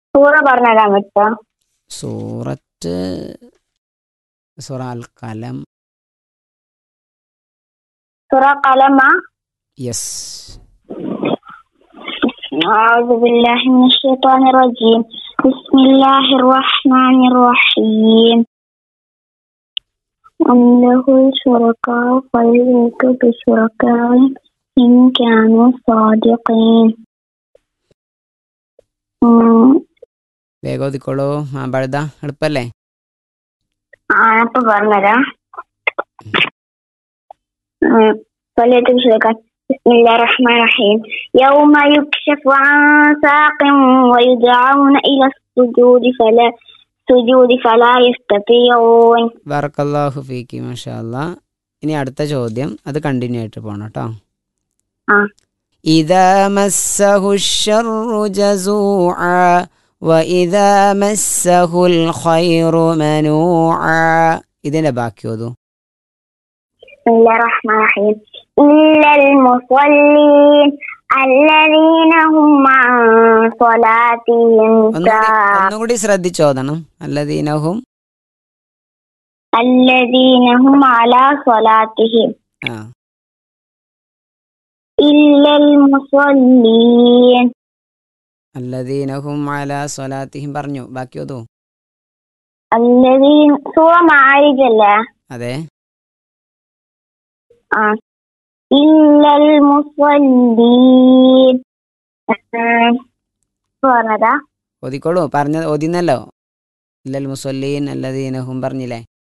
സൂറ പറഞ്ഞുതരാൻ പറ്റുമോ സൂറത്ത് സൂറ അൽ കലം സൂറ കലമ യെസ് أعوذ بالله من الشيطان الرجيم بسم الله الرحمن الرحيم أم له شركاء فليأتوا بشركائهم إن كانوا صادقين ഉം, വേഗം ഒതുക്കോളൂ ആ ബഴുത എളുപ്പല്ലേ ആ ഇപ്പൊ പറഞ്ഞുതരാം ഉം, فليأتوا بشركائهم بسم الله الرحمن الرحيم يوم يكشف عن ساق ويدعون إلى السجود فلا سجود فلا يستطيعون ബറക്കല്ലാഹു ഫീക്കി മാഷാ അല്ലാ ഇനി അടുത്ത ചോദ്യം അത് കണ്ടിന്യൂ ആയിട്ട് പോണം കേട്ടോ ആ. إذا مسه الشر جزوعا وإذا مسه الخير منوعا ഇതിന്റെ ബാക്കി ഓതു بسم الله الرحمن الرحيم إلا المصلين الذين هم عن صلاتهم ഒന്നുകൂടി ساهون ഒന്നുകൂടി ശ്രദ്ധിച്ചോദണം അല്ലദീനഹും الذين هم على صلاتهم ആ إلا المصلين അല്ലദീനഹും അലാ സ്വലാത്തിഹിം പറഞ്ഞു ബാക്കി ഓതു الذين سورة معارج الله അതെ آه. إلا المصلين آه. പറഞ്ഞതാ ഓതിക്കോളൂ പറഞ്ഞ ഓതിന്നല്ലോ ഇല്ലൽ മുസല്ലീൻ അല്ലദീനഹും പറഞ്ഞില്ലേ